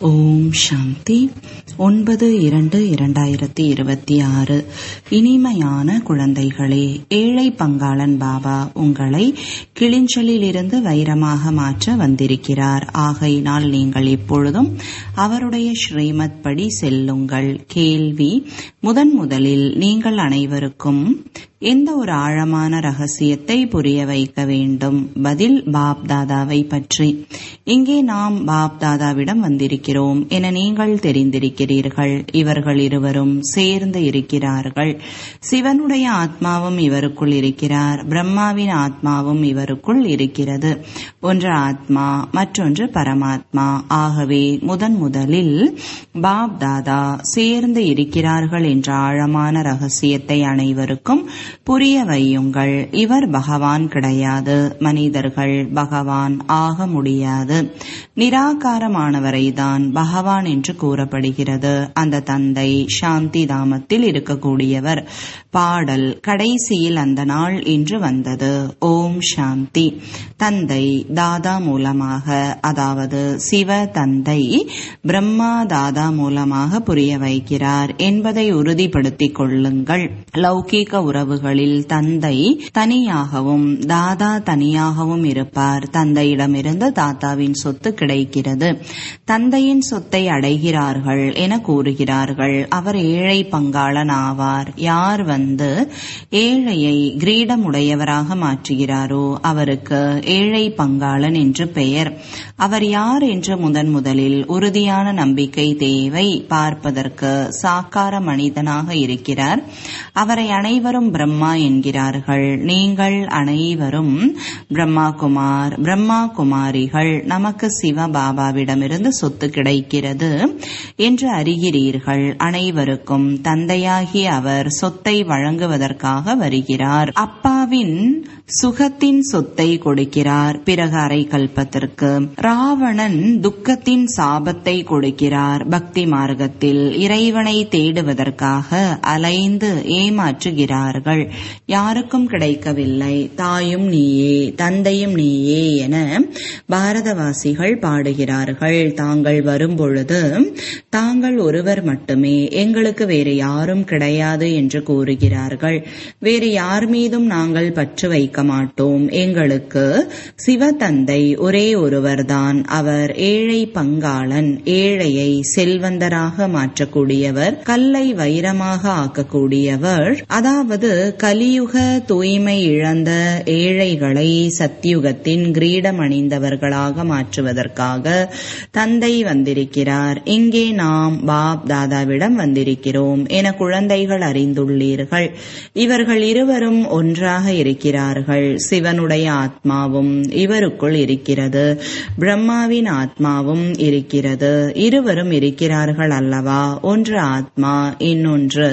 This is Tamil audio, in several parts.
ஓம் சாந்தி ஒன்பது இரண்டு இரண்டாயிரத்தி இருபத்தி ஆறு இனிமையான குழந்தைகளே ஏழை பங்காளன் பாபா உங்களை கிளிஞ்சலிலிருந்து வைரமாக மாற்ற வந்திருக்கிறார் ஆகையினால் நீங்கள் எப்பொழுதும் அவருடைய ஸ்ரீமத் படி செல்லுங்கள் கேள்வி முதன் முதலில் நீங்கள் அனைவருக்கும் எந்த ஒரு ஆழமான ரகசியத்தை புரிய வைக்க வேண்டும் பதில் பாப் தாதாவை பற்றி இங்கே நாம் பாப் தாதாவிடம் வந்திருக்கிறோம் என நீங்கள் தெரிந்திருக்கிறீர்கள் இவர்கள் இருவரும் சேர்ந்து இருக்கிறார்கள் சிவனுடைய ஆத்மாவும் இவருக்குள் இருக்கிறார் பிரம்மாவின் ஆத்மாவும் இவருக்குள் இருக்கிறது ஒன்று ஆத்மா மற்றொன்று பரமாத்மா ஆகவே முதன் முதலில் பாப் தாதா சேர்ந்து இருக்கிறார்கள் என்ற ஆழமான ரகசியத்தை அனைவருக்கும் புரிய வையுங்கள் இவர் பகவான் கிடையாது மனிதர்கள் பகவான் ஆக முடியாது நிராகாரமானவரை தான் பகவான் என்று கூறப்படுகிறது அந்த தந்தை சாந்தி தாமத்தில் இருக்கக்கூடியவர் பாடல் கடைசியில் அந்த நாள் என்று வந்தது ஓம் சாந்தி தந்தை தாதா மூலமாக அதாவது சிவ தந்தை பிரம்மா தாதா மூலமாக புரிய வைக்கிறார் என்பதை உறுதிப்படுத்திக் கொள்ளுங்கள் லௌகீக உறவுகளில் தந்தை தனியாகவும் தாதா தனியாகவும் இருப்பார் தந்தையிடமிருந்து தாத்தாவின் சொத்து கிடைக்கிறது தந்தையின் சொத்தை அடைகிறார்கள் என கூறுகிறார்கள் அவர் ஏழை பங்காளன் ஆவார் யார் வந்து ஏழையை கிரீடமுடையவராக மாற்றுகிறாரோ அவருக்கு ஏழை பங்காளன் என்று பெயர் அவர் யார் என்று முதன் முதலில் உறுதியான நம்பிக்கை தேவை பார்ப்பதற்கு சாக்கார மனிதனாக இருக்கிறார் அவரை அனைவரும் பிரம்மா என்கிறார்கள் நீங்கள் அனைவரும் பிரம்மா குமார் பிரம்மா குமாரிகள் நமக்கு சிவ பாபாவிடமிருந்து சொத்து கிடைக்கிறது என்று அறிகிறீர்கள் அனைவருக்கும் தந்தையாகி அவர் சொத்தை வழங்குவதற்காக வருகிறார் அப்பாவின் சுகத்தின் சொத்தை கொடுக்கிறார் பிறகு அரை கல்பத்திற்கு ராவணன் துக்கத்தின் சாபத்தை கொடுக்கிறார் பக்தி மார்க்கத்தில் இறைவனை தேடுவதற்காக அலைந்து ஏமாற்றுகிறார்கள் யாருக்கும் கிடைக்கவில்லை தாயும் நீயே தந்தையும் நீயே என பாரதவாசிகள் பாடுகிறார்கள் தாங்கள் வரும்பொழுது தாங்கள் ஒருவர் மட்டுமே எங்களுக்கு வேறு யாரும் கிடையாது என்று கூறுகிறார்கள் வேறு யார் மீதும் நாங்கள் பற்று வைக்க மாட்டோம் எங்களுக்கு சிவதந்தை ஒரே ஒருவர்தான் அவர் ஏழை பங்காளன் ஏழையை செல்வந்தராக மாற்றக்கூடியவர் கல்லை வைரமாக ஆக்கக்கூடியவர் அதாவது கலியுக தூய்மை இழந்த ஏழைகளை சத்தியுகத்தின் கிரீடம் அணிந்தவர்களாக மாற்றுவதற்காக தந்தை வந்திருக்கிறார் இங்கே நாம் பாப் தாதாவிடம் வந்திருக்கிறோம் என குழந்தைகள் அறிந்துள்ளீர்கள் இவர்கள் இருவரும் ஒன்றாக இருக்கிறார்கள் சிவனுடைய ஆத்மாவும் இவருக்குள் இருக்கிறது பிரம்மாவின் ஆத்மாவும் இருக்கிறது இருவரும் இருக்கிறார்கள் அல்லவா ஒன்று ஆத்மா இன்னொன்று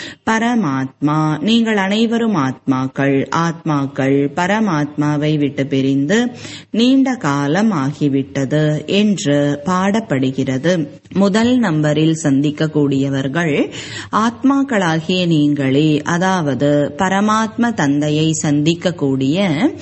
பரமாத்மா நீங்கள் அனைவரும் ஆத்மாக்கள் ஆத்மாக்கள் பரமாத்மாவை விட்டு பிரிந்து நீண்ட காலம் ஆகிவிட்டது என்று பாடப்படுகிறது முதல் நம்பரில் சந்திக்கக்கூடியவர்கள் ஆத்மாக்களாகிய நீங்களே அதாவது பரமாத்ம தந்தையை சந்திக்கக்கூடிய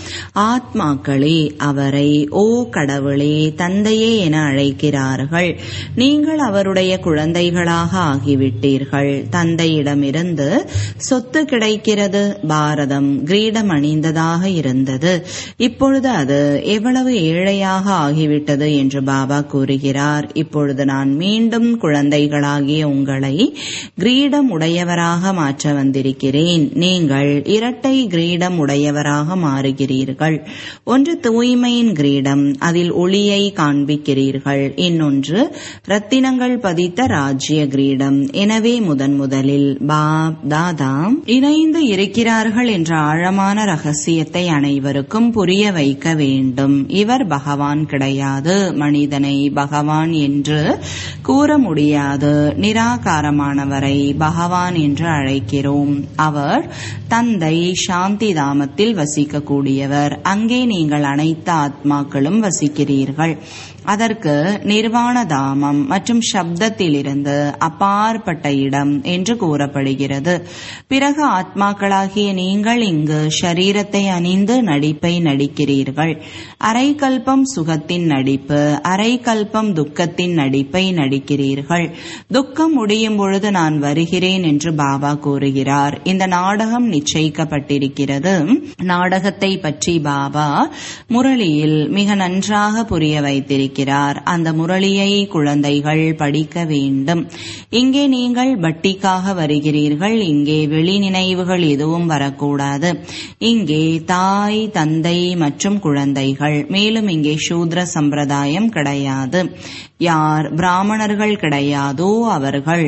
ஆத்மாக்களே அவரை ஓ கடவுளே தந்தையே என அழைக்கிறார்கள் நீங்கள் அவருடைய குழந்தைகளாக ஆகிவிட்டீர்கள் தந்தையிடமிருந்து சொத்து கிடைக்கிறது பாரதம் கிரீடம் அணிந்ததாக இருந்தது இப்பொழுது அது எவ்வளவு ஏழையாக ஆகிவிட்டது என்று பாபா கூறுகிறார் இப்பொழுது நான் மீண்டும் குழந்தைகளாகிய உங்களை கிரீடம் உடையவராக மாற்ற வந்திருக்கிறேன் நீங்கள் இரட்டை கிரீடம் உடையவராக மாறுகிறீர்கள் ஒன்று தூய்மையின் கிரீடம் அதில் ஒளியை காண்பிக்கிறீர்கள் இன்னொன்று ரத்தினங்கள் பதித்த ராஜ்ய கிரீடம் எனவே முதன் முதலில் பாப் தாதா இணைந்து இருக்கிறார்கள் என்ற ஆழமான ரகசியத்தை அனைவருக்கும் புரிய வைக்க வேண்டும் இவர் பகவான் கிடையாது மனிதனை பகவான் என்று கூற முடியாது நிராகாரமானவரை பகவான் என்று அழைக்கிறோம் அவர் தந்தை சாந்தி தாமத்தில் வசிக்கக்கூடியவர் அங்கே நீங்கள் அனைத்து ஆத்மாக்களும் வசிக்கிறீர்கள் அதற்கு நிர்வாண தாமம் மற்றும் சப்தத்திலிருந்து அப்பாற்பட்ட இடம் என்று கூறப்படுகிறது பிறகு ஆத்மாக்களாகிய நீங்கள் இங்கு ஷரீரத்தை அணிந்து நடிப்பை நடிக்கிறீர்கள் அரை கல்பம் சுகத்தின் நடிப்பு அரை கல்பம் துக்கத்தின் நடிப்பை நடிக்கிறீர்கள் துக்கம் முடியும் பொழுது நான் வருகிறேன் என்று பாபா கூறுகிறார் இந்த நாடகம் நிச்சயிக்கப்பட்டிருக்கிறது நாடகத்தை பற்றி பாபா முரளியில் மிக நன்றாக புரிய வைத்திருக்கிறார் இருக்கிறார் அந்த முரளியை குழந்தைகள் படிக்க வேண்டும் இங்கே நீங்கள் பட்டிக்காக வருகிறீர்கள் இங்கே வெளி நினைவுகள் எதுவும் வரக்கூடாது இங்கே தாய் தந்தை மற்றும் குழந்தைகள் மேலும் இங்கே சூத்ர சம்பிரதாயம் கிடையாது யார் பிராமணர்கள் கிடையாதோ அவர்கள்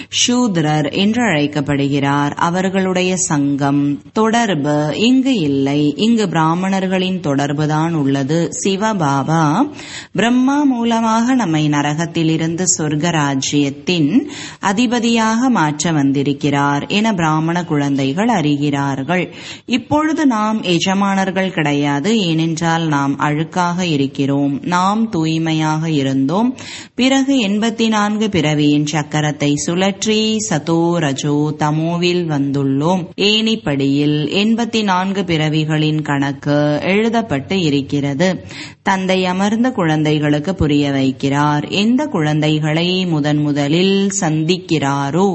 சூத்ரர் என்று அழைக்கப்படுகிறார் அவர்களுடைய சங்கம் தொடர்பு இங்கு இல்லை இங்கு பிராமணர்களின் தொடர்புதான் உள்ளது சிவபாபா பிரம்மா மூலமாக நம்மை நரகத்திலிருந்து சொர்க்க ராஜ்யத்தின் அதிபதியாக மாற்ற வந்திருக்கிறார் என பிராமண குழந்தைகள் அறிகிறார்கள் இப்பொழுது நாம் எஜமானர்கள் கிடையாது ஏனென்றால் நாம் அழுக்காக இருக்கிறோம் நாம் தூய்மையாக இருந்தோம் பிறகு எண்பத்தி நான்கு பிறவியின் சக்கரத்தை சுழற்றி சதோ ரஜோ தமோவில் வந்துள்ளோம் ஏனிப்படியில் எண்பத்தி நான்கு பிறவிகளின் கணக்கு எழுதப்பட்டு இருக்கிறது தந்தை அமர்ந்த குழந்தைகளுக்கு புரிய வைக்கிறார் எந்த குழந்தைகளை முதன் முதலில் சந்திக்கிறாரோ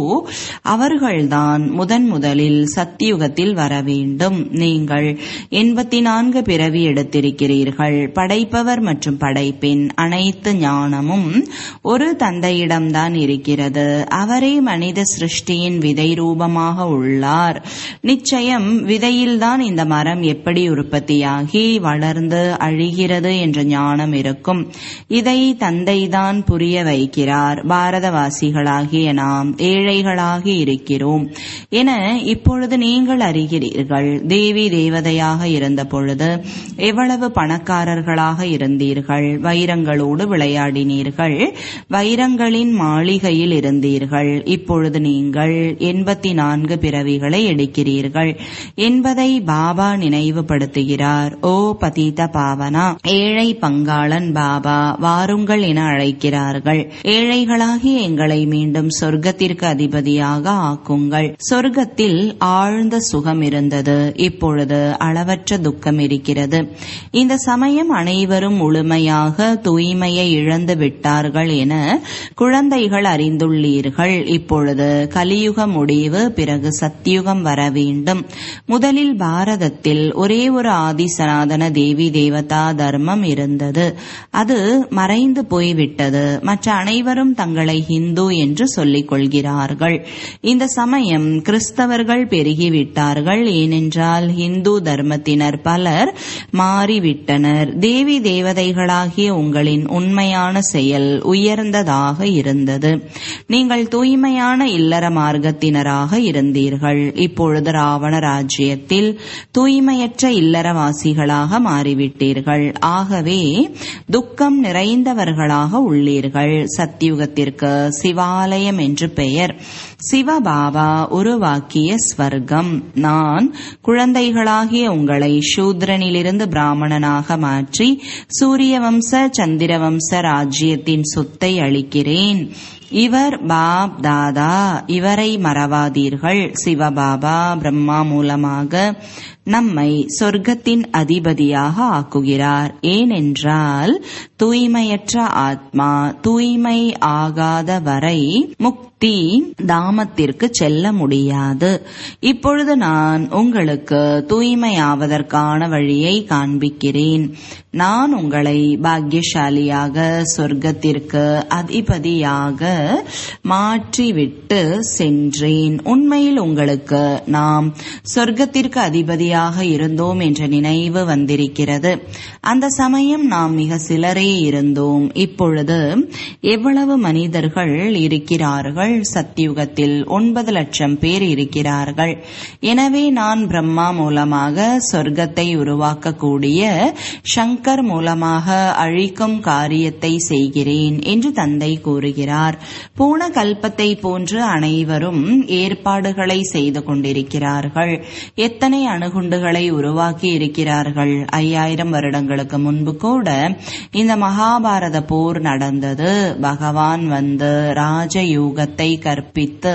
அவர்கள்தான் முதன் முதலில் சத்தியுகத்தில் வர வேண்டும் நீங்கள் எண்பத்தி நான்கு பிறவி எடுத்திருக்கிறீர்கள் படைப்பவர் மற்றும் படைப்பின் அனைத்து ஞானமும் ஒரு தந்தையிடம்தான் இருக்கிறது அவரே மனித சிருஷ்டியின் விதை ரூபமாக உள்ளார் நிச்சயம் விதையில்தான் இந்த மரம் எப்படி உற்பத்தியாகி வளர்ந்து அழிகிறது என்ற ஞானம் இருக்கும் இதை தந்தைதான் புரிய வைக்கிறார் பாரதவாசிகளாகிய நாம் ஏழைகளாகி இருக்கிறோம் என இப்பொழுது நீங்கள் அறிகிறீர்கள் தேவி தேவதையாக இருந்த பொழுது எவ்வளவு பணக்காரர்களாக இருந்தீர்கள் வைரங்களோடு விளையாடினீர்கள் வைரங்களின் மாளிகையில் இருந்தீர்கள் இப்பொழுது நீங்கள் எண்பத்தி நான்கு பிறவிகளை எடுக்கிறீர்கள் என்பதை பாபா நினைவுபடுத்துகிறார் ஓ பதீத பாவனா ஏழை பங்காளன் பாபா வாருங்கள் என அழைக்கிறார்கள் ஏழைகளாகி எங்களை மீண்டும் சொர்க்கத்திற்கு அதிபதியாக ஆக்குங்கள் சொர்க்கத்தில் ஆழ்ந்த சுகம் இருந்தது இப்பொழுது அளவற்ற துக்கம் இருக்கிறது இந்த சமயம் அனைவரும் முழுமையாக தூய்மையை இழந்து விட்டார்கள் என குழந்தைகள் அறிந்துள்ளீர்கள் இப்பொழுது கலியுக முடிவு பிறகு சத்தியுகம் வர வேண்டும் முதலில் பாரதத்தில் ஒரே ஒரு ஆதி சனாதன தேவி தேவதா தர்மம் இருந்தது அது மறைந்து போய்விட்டது மற்ற அனைவரும் தங்களை ஹிந்து என்று சொல்லிக் கொள்கிறார்கள் இந்த சமயம் கிறிஸ்தவர்கள் பெருகிவிட்டார்கள் ஏனென்றால் ஹிந்து தர்மத்தினர் பலர் மாறிவிட்டனர் தேவி தேவதைகளாகிய உங்களின் உண்மையான செயல் உயர்ந்ததாக இருந்தது நீங்கள் தூய்மையான இல்லற மார்க்கத்தினராக இருந்தீர்கள் இப்பொழுது ராவண ராஜ்யத்தில் தூய்மையற்ற இல்லறவாசிகளாக மாறிவிட்டீர்கள் ஆகவே துக்கம் நிறைந்தவர்களாக உள்ளீர்கள் சத்தியுகத்திற்கு சிவாலயம் என்று பெயர் சிவபாபா உருவாக்கிய ஸ்வர்க்கம் நான் குழந்தைகளாகிய உங்களை சூத்ரனிலிருந்து பிராமணனாக மாற்றி சூரிய வம்ச சந்திர வம்ச ராஜ்யத்தின் சொத்தை அளிக்கிறேன் இவர் பாப் தாதா இவரை மறவாதீர்கள் சிவபாபா பிரம்மா மூலமாக நம்மை சொர்க்கத்தின் அதிபதியாக ஆக்குகிறார் ஏனென்றால் தூய்மையற்ற ஆத்மா தூய்மை ஆகாத வரை முக்தி தாமத்திற்கு செல்ல முடியாது இப்பொழுது நான் உங்களுக்கு தூய்மையாவதற்கான வழியை காண்பிக்கிறேன் நான் உங்களை பாக்யசாலியாக சொர்க்கத்திற்கு அதிபதியாக மாற்றிவிட்டு சென்றேன் உண்மையில் உங்களுக்கு நாம் சொர்க்கத்திற்கு அதிபதியாக இருந்தோம் என்ற நினைவு வந்திருக்கிறது அந்த சமயம் நாம் மிக சிலரே இருந்தோம் இப்பொழுது எவ்வளவு மனிதர்கள் இருக்கிறார்கள் இருக்கிறார்கள் சத்தியுகத்தில் ஒன்பது லட்சம் பேர் இருக்கிறார்கள் எனவே நான் பிரம்மா மூலமாக சொர்க்கத்தை உருவாக்கக்கூடிய சங்கர் மூலமாக அழிக்கும் காரியத்தை செய்கிறேன் என்று தந்தை கூறுகிறார் பூன கல்பத்தை போன்று அனைவரும் ஏற்பாடுகளை செய்து கொண்டிருக்கிறார்கள் எத்தனை அணுகுண்டுகளை உருவாக்கி இருக்கிறார்கள் ஐயாயிரம் வருடங்களுக்கு முன்பு கூட இந்த மகாபாரத போர் நடந்தது பகவான் வந்து ராஜயோகத்தை கற்பித்து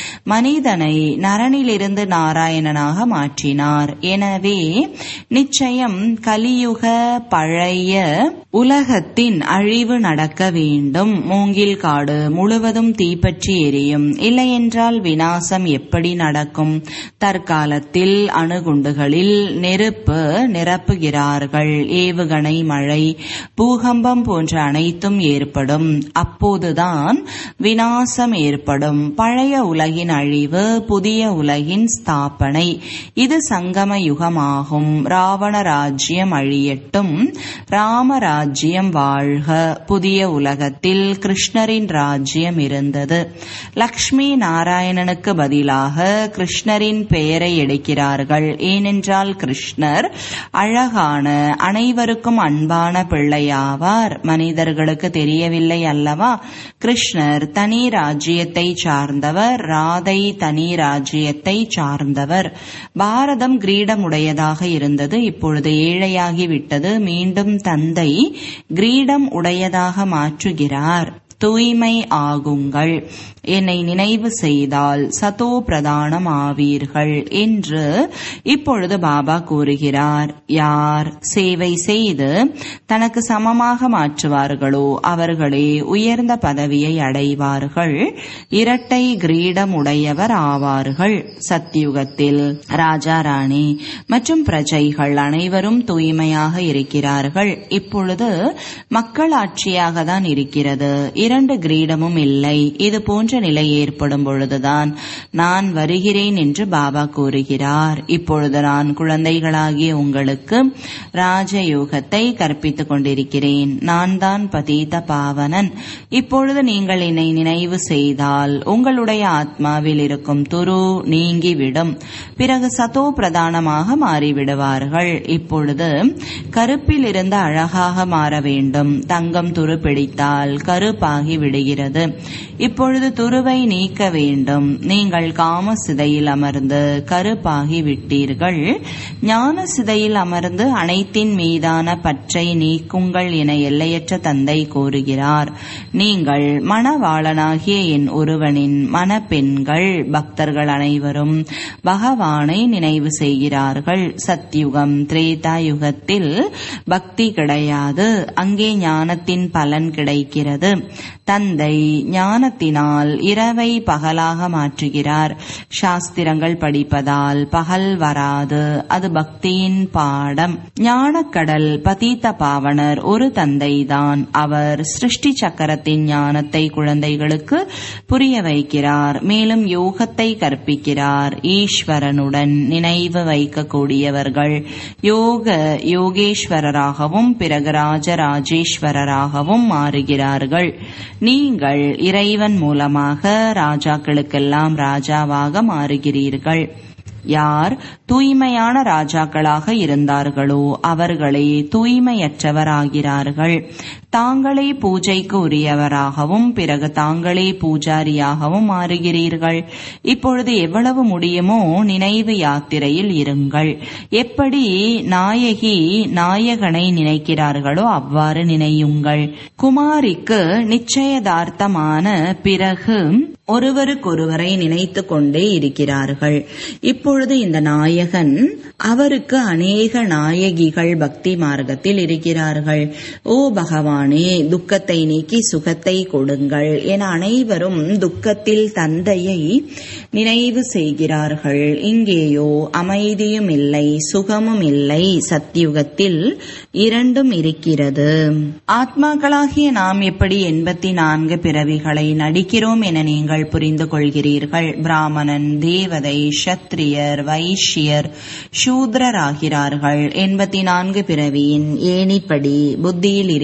மனிதனை நரனிலிருந்து நாராயணனாக மாற்றினார் எனவே நிச்சயம் கலியுக பழைய உலகத்தின் அழிவு நடக்க வேண்டும் மூங்கில் காடு முழுவதும் தீப்பற்றி எரியும் இல்லையென்றால் வினாசம் எப்படி நடக்கும் தற்காலத்தில் அணுகுண்டுகளில் நெருப்பு நிரப்புகிறார்கள் ஏவுகணை மழை பூகம்பம் போன்ற அனைத்தும் ஏற்படும் அப்போதுதான் வினாசம் ஏற்படும் பழைய உலகின் அழிவு புதிய உலகின் ஸ்தாபனை இது சங்கம யுகமாகும் ராவண ராஜ்யம் அழியட்டும் ராம ராஜ்யம் வாழ்க புதிய உலகத்தில் கிருஷ்ணரின் ராஜ்யம் இருந்தது லக்ஷ்மி நாராயணனுக்கு பதிலாக கிருஷ்ணரின் பெயரை எடுக்கிறார்கள் ஏனென்றால் கிருஷ்ணர் அழகான அனைவருக்கும் அன்பான பிள்ளையாவார் மனிதர்களுக்கு தெரியவில்லை அல்லவா கிருஷ்ணர் தனி ராஜ்யத்தை சார்ந்தவர் ராதை தனி ராஜ்யத்தை சார்ந்தவர் பாரதம் கிரீடமுடையதாக இருந்தது இப்பொழுது ஏழையாகிவிட்டது மீண்டும் தந்தை கிரீடம் உடையதாக மாற்றுகிறார் தூய்மை ஆகுங்கள் என்னை நினைவு செய்தால் சதோ பிரதானம் ஆவீர்கள் என்று இப்பொழுது பாபா கூறுகிறார் யார் சேவை செய்து தனக்கு சமமாக மாற்றுவார்களோ அவர்களே உயர்ந்த பதவியை அடைவார்கள் இரட்டை கிரீடம் உடையவர் ஆவார்கள் சத்தியுகத்தில் ராஜா ராணி மற்றும் பிரஜைகள் அனைவரும் தூய்மையாக இருக்கிறார்கள் இப்பொழுது மக்களாட்சியாக தான் இருக்கிறது இரண்டு கிரீடமும் இல்லை இது போன்ற நிலை ஏற்படும் பொழுதுதான் நான் வருகிறேன் என்று பாபா கூறுகிறார் இப்பொழுது நான் குழந்தைகளாகிய உங்களுக்கு ராஜயோகத்தை கற்பித்துக் கொண்டிருக்கிறேன் நான் தான் பதீத பாவனன் இப்பொழுது நீங்கள் என்னை நினைவு செய்தால் உங்களுடைய ஆத்மாவில் இருக்கும் துரு நீங்கிவிடும் பிறகு சதோ பிரதானமாக மாறிவிடுவார்கள் இப்பொழுது கருப்பில் இருந்து அழகாக மாற வேண்டும் தங்கம் துரு பிடித்தால் கருப்பாகி விடுகிறது இப்பொழுது துருவை நீக்க வேண்டும் நீங்கள் காம சிதையில் அமர்ந்து கருப்பாகி விட்டீர்கள் ஞான சிதையில் அமர்ந்து அனைத்தின் மீதான பற்றை நீக்குங்கள் என எல்லையற்ற தந்தை கூறுகிறார் நீங்கள் மணவாளனாகிய என் ஒருவனின் மணப்பெண்கள் பக்தர்கள் அனைவரும் பகவானை நினைவு செய்கிறார்கள் சத்யுகம் திரேதா யுகத்தில் பக்தி கிடையாது அங்கே ஞானத்தின் பலன் கிடைக்கிறது தந்தை ஞானத்தினால் இரவை பகலாக மாற்றுகிறார் சாஸ்திரங்கள் படிப்பதால் பகல் வராது அது பக்தியின் பாடம் ஞானக்கடல் பதீத்த பாவனர் ஒரு தந்தைதான் அவர் சிருஷ்டி சக்கரத்தின் ஞானத்தை குழந்தைகளுக்கு புரிய வைக்கிறார் மேலும் யோகத்தை கற்பிக்கிறார் ஈஸ்வரனுடன் நினைவு வைக்கக்கூடியவர்கள் யோக யோகேஸ்வரராகவும் பிறகு ராஜராஜேஸ்வரராகவும் மாறுகிறார்கள் நீங்கள் இறைவன் மூலமாக ராஜாக்களுக்கெல்லாம் ராஜாவாக மாறுகிறீர்கள் யார் தூய்மையான ராஜாக்களாக இருந்தார்களோ அவர்களே தூய்மையற்றவராகிறார்கள் தாங்களே பூஜைக்கு உரியவராகவும் பிறகு தாங்களே பூஜாரியாகவும் மாறுகிறீர்கள் இப்பொழுது எவ்வளவு முடியுமோ நினைவு யாத்திரையில் இருங்கள் எப்படி நாயகி நாயகனை நினைக்கிறார்களோ அவ்வாறு நினையுங்கள் குமாரிக்கு நிச்சயதார்த்தமான பிறகு ஒருவருக்கொருவரை நினைத்து கொண்டே இருக்கிறார்கள் இப்பொழுது இந்த நாயகன் அவருக்கு அநேக நாயகிகள் பக்தி மார்க்கத்தில் இருக்கிறார்கள் ஓ பகவானே துக்கத்தை நீக்கி சுகத்தை கொடுங்கள் என அனைவரும் துக்கத்தில் தந்தையை நினைவு செய்கிறார்கள் இங்கேயோ அமைதியும் இல்லை சுகமும் இல்லை சத்தியுகத்தில் இரண்டும் இருக்கிறது ஆத்மாக்களாகிய நாம் எப்படி எண்பத்தி நான்கு பிறவிகளை நடிக்கிறோம் என நீங்கள் புரிந்து கொள்கிறீர்கள் பிராமணன் தேவதை சத்திரியர் வைஷ்யர் சூத்ரராகிறார்கள் எண்பத்தி நான்கு பிறவியின் ஏணிப்படி புத்தியில் இருக்கிறது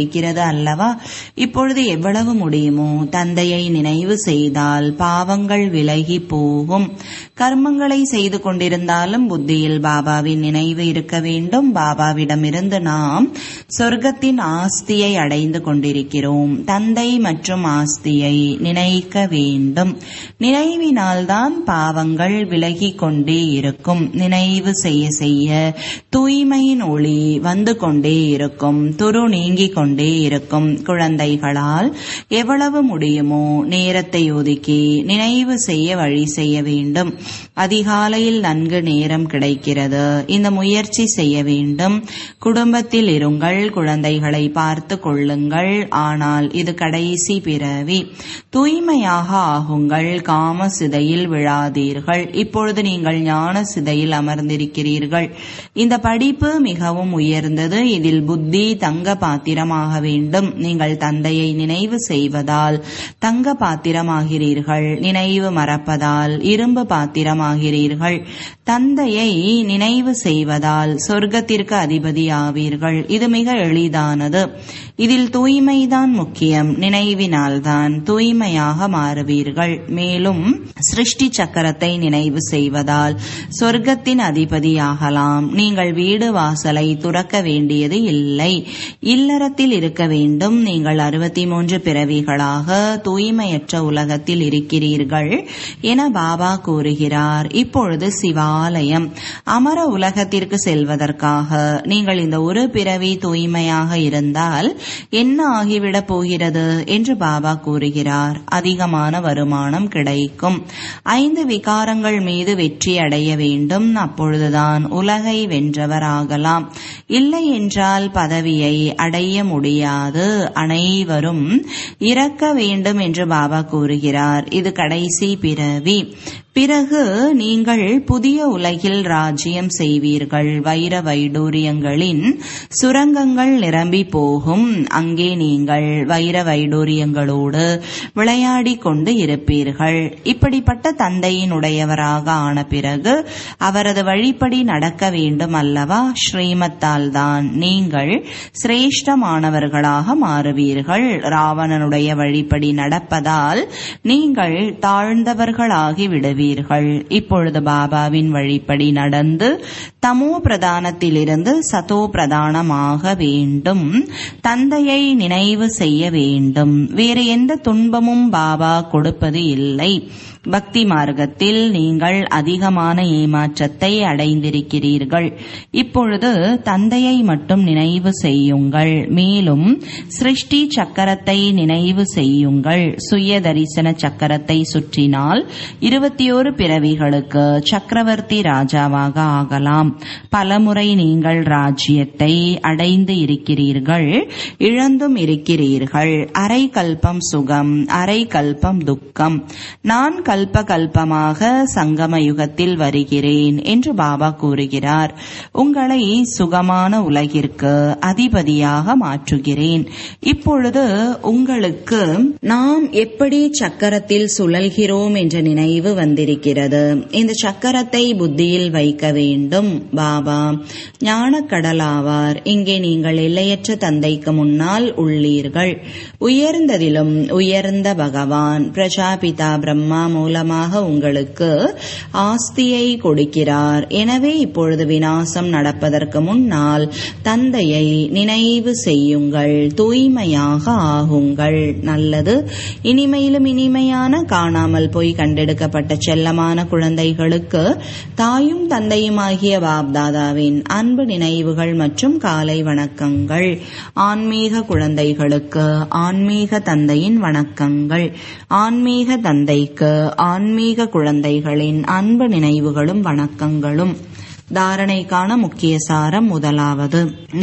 அல்லவா இப்பொழுது எவ்வளவு முடியுமோ தந்தையை நினைவு செய்தால் பாவங்கள் விலகி போகும் கர்மங்களை செய்து கொண்டிருந்தாலும் புத்தியில் பாபாவின் நினைவு இருக்க வேண்டும் பாபாவிடமிருந்து நாம் சொர்க்கத்தின் ஆஸ்தியை அடைந்து கொண்டிருக்கிறோம் தந்தை மற்றும் ஆஸ்தியை நினைக்க வேண்டும் நினைவினால்தான் பாவங்கள் விலகி கொண்டே இருக்கும் நினைவு செய்ய செய்ய தூய்மையின் ஒளி வந்து கொண்டே இருக்கும் துரு நீங்கிக் கொண்டே இருக்கும் குழந்தைகளால் எவ்வளவு முடியுமோ நேரத்தை ஒதுக்கி நினைவு செய்ய வழி செய்ய வேண்டும் அதிகாலையில் நன்கு நேரம் கிடைக்கிறது இந்த முயற்சி செய்ய வேண்டும் குடும்பத்தில் இருங்கள் குழந்தைகளை பார்த்து கொள்ளுங்கள் ஆனால் இது கடைசி பிறவி தூய்மையாக ஆகுங்கள் காம சிதையில் விழாதீர்கள் இப்பொழுது நீங்கள் ஞான சிதையில் அமர்ந்திருக்கிறீர்கள் இந்த படிப்பு மிகவும் உயர்ந்தது இதில் புத்தி தங்க பாத்திரமாக வேண்டும் நீங்கள் தந்தையை நினைவு செய்வதால் தங்க பாத்திரமாகிறீர்கள் நினைவு மறப்பதால் இரும்பு பாத்திரமாகிறீர்கள் தந்தையை நினைவு செய்வதால் சொர்க்கத்திற்கு அதிபதியாவீர்கள் இது மிக எளிதானது இதில் தூய்மைதான் முக்கியம் நினைவினால்தான் தூய்மையாக மாறுவீர்கள் மேலும் சிருஷ்டி சக்கரத்தை நினைவு செய்வதால் சொர்க்கத்தின் அதிபதியாகலாம் நீங்கள் வீடு வாசலை துறக்க வேண்டியது இல்லை இல்லறத்தில் இருக்க வேண்டும் நீங்கள் அறுபத்தி மூன்று பிறவிகளாக தூய்மையற்ற உலகத்தில் இருக்கிறீர்கள் என பாபா கூறுகிறார் இப்பொழுது சிவாலயம் அமர உலகத்திற்கு செல்வதற்காக நீங்கள் இந்த ஒரு பிறவி தூய்மையாக இருந்தால் என்ன ஆகிவிடப் போகிறது என்று பாபா கூறுகிறார் அதிகமான வருமானம் கிடைக்கும் ஐந்து விகாரங்கள் மீது வெற்றி அடைய வேண்டும் அப்பொழுதுதான் உலகை வென்றவராகலாம் இல்லை என்றால் பதவியை அடைய முடியாது அனைவரும் இறக்க வேண்டும் என்று பாபா கூறுகிறார் இது கடைசி பிறவி பிறகு நீங்கள் புதிய உலகில் ராஜ்யம் செய்வீர்கள் வைர வைடூரியங்களின் சுரங்கங்கள் நிரம்பி போகும் அங்கே நீங்கள் வைர வைடூரியங்களோடு விளையாடி கொண்டு இருப்பீர்கள் இப்படிப்பட்ட தந்தையினுடையவராக ஆன பிறகு அவரது வழிப்படி நடக்க வேண்டும் அல்லவா ஸ்ரீமத்தால் தான் நீங்கள் சிரேஷ்டமானவர்களாக மாறுவீர்கள் ராவணனுடைய வழிப்படி நடப்பதால் நீங்கள் தாழ்ந்தவர்களாகி விடுவீர்கள் இப்பொழுது பாபாவின் வழிப்படி நடந்து தமோ பிரதானத்திலிருந்து சதோ பிரதானமாக வேண்டும் தந்தையை நினைவு செய்ய வேண்டும் வேறு எந்த துன்பமும் பாபா கொடுப்பது இல்லை பக்தி மார்க்கத்தில் நீங்கள் அதிகமான ஏமாற்றத்தை அடைந்திருக்கிறீர்கள் இப்பொழுது தந்தையை மட்டும் நினைவு செய்யுங்கள் மேலும் சிருஷ்டி சக்கரத்தை நினைவு செய்யுங்கள் சுய தரிசன சக்கரத்தை சுற்றினால் இருபத்தி ஒரு பிறவிகளுக்கு சக்கரவர்த்தி ராஜாவாக ஆகலாம் பலமுறை நீங்கள் ராஜ்யத்தை அடைந்து இருக்கிறீர்கள் இழந்தும் இருக்கிறீர்கள் அரை கல்பம் சுகம் அரை கல்பம் துக்கம் நான் கல்ப கல்பமாக சங்கம யுகத்தில் வருகிறேன் என்று பாபா கூறுகிறார் உங்களை சுகமான உலகிற்கு அதிபதியாக மாற்றுகிறேன் இப்பொழுது உங்களுக்கு நாம் எப்படி சக்கரத்தில் சுழல்கிறோம் என்ற நினைவு வந்திருக்கிறது இந்த சக்கரத்தை புத்தியில் வைக்க வேண்டும் பாபா ஞானக்கடலாவார் இங்கே நீங்கள் எல்லையற்ற தந்தைக்கு முன்னால் உள்ளீர்கள் உயர்ந்ததிலும் உயர்ந்த பகவான் பிரஜாபிதா பிரம்மா மூலமாக உங்களுக்கு ஆஸ்தியை கொடுக்கிறார் எனவே இப்பொழுது வினாசம் நடப்பதற்கு முன்னால் தந்தையை நினைவு செய்யுங்கள் தூய்மையாக ஆகுங்கள் நல்லது இனிமையிலும் இனிமையான காணாமல் போய் கண்டெடுக்கப்பட்ட செல்லமான குழந்தைகளுக்கு தாயும் தந்தையுமாகிய பாப்தாதாவின் அன்பு நினைவுகள் மற்றும் காலை வணக்கங்கள் ஆன்மீக குழந்தைகளுக்கு ஆன்மீக தந்தையின் வணக்கங்கள் ஆன்மீக தந்தைக்கு ஆன்மீக குழந்தைகளின் அன்பு நினைவுகளும் வணக்கங்களும் தாரணைக்கான முக்கிய சாரம் முதலாவது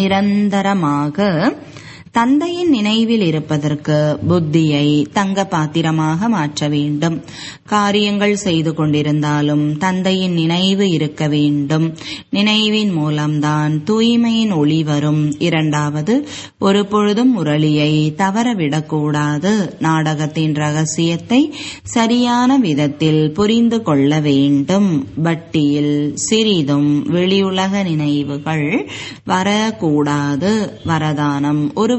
நிரந்தரமாக தந்தையின் நினைவில் இருப்பதற்கு புத்தியை தங்க பாத்திரமாக மாற்ற வேண்டும் காரியங்கள் செய்து கொண்டிருந்தாலும் தந்தையின் நினைவு இருக்க வேண்டும் நினைவின் மூலம்தான் தூய்மையின் ஒளி வரும் இரண்டாவது ஒரு பொழுதும் முரளியை தவறவிடக்கூடாது நாடகத்தின் ரகசியத்தை சரியான விதத்தில் புரிந்து கொள்ள வேண்டும் பட்டியில் சிறிதும் வெளியுலக நினைவுகள் வரக்கூடாது வரதானம் ஒருவர்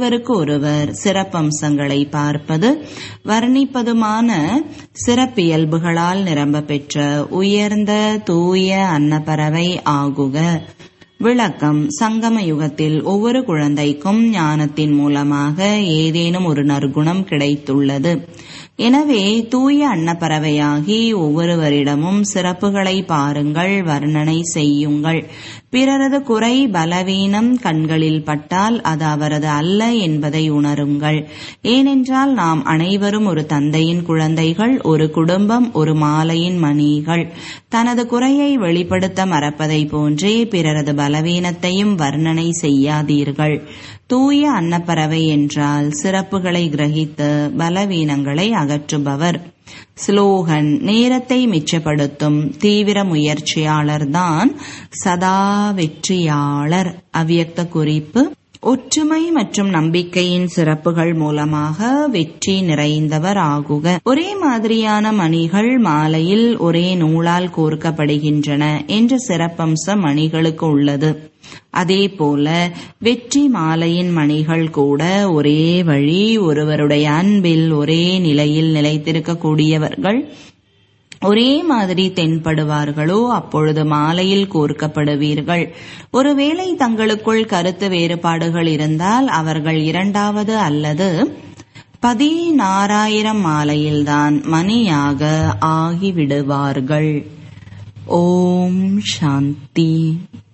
ஒருவருக்கு ஒருவர் சிறப்பம்சங்களை பார்ப்பது வர்ணிப்பதுமான சிறப்பியல்புகளால் நிரம்ப பெற்ற உயர்ந்த தூய அன்னப்பறவை ஆகுக விளக்கம் சங்கம யுகத்தில் ஒவ்வொரு குழந்தைக்கும் ஞானத்தின் மூலமாக ஏதேனும் ஒரு நற்குணம் கிடைத்துள்ளது எனவே தூய அன்னப்பறவையாகி ஒவ்வொருவரிடமும் சிறப்புகளை பாருங்கள் வர்ணனை செய்யுங்கள் பிறரது குறை பலவீனம் கண்களில் பட்டால் அது அவரது அல்ல என்பதை உணருங்கள் ஏனென்றால் நாம் அனைவரும் ஒரு தந்தையின் குழந்தைகள் ஒரு குடும்பம் ஒரு மாலையின் மணிகள் தனது குறையை வெளிப்படுத்த மறப்பதை போன்றே பிறரது பலவீனத்தையும் வர்ணனை செய்யாதீர்கள் தூய அன்னப்பறவை என்றால் சிறப்புகளை கிரகித்து பலவீனங்களை அகற்றுபவர் ஸ்லோகன் நேரத்தை மிச்சப்படுத்தும் தீவிர முயற்சியாளர்தான் சதா வெற்றியாளர் அவ்யக்த குறிப்பு ஒற்றுமை மற்றும் நம்பிக்கையின் சிறப்புகள் மூலமாக வெற்றி நிறைந்தவர் ஆகுக ஒரே மாதிரியான மணிகள் மாலையில் ஒரே நூலால் கோர்க்கப்படுகின்றன என்ற சிறப்பம்சம் மணிகளுக்கு உள்ளது அதே போல வெற்றி மாலையின் மணிகள் கூட ஒரே வழி ஒருவருடைய அன்பில் ஒரே நிலையில் நிலைத்திருக்கக்கூடியவர்கள் ஒரே மாதிரி தென்படுவார்களோ அப்பொழுது மாலையில் கோர்க்கப்படுவீர்கள் ஒருவேளை தங்களுக்குள் கருத்து வேறுபாடுகள் இருந்தால் அவர்கள் இரண்டாவது அல்லது பதினாறாயிரம் மாலையில்தான் மணியாக ஆகிவிடுவார்கள் ஓம் சாந்தி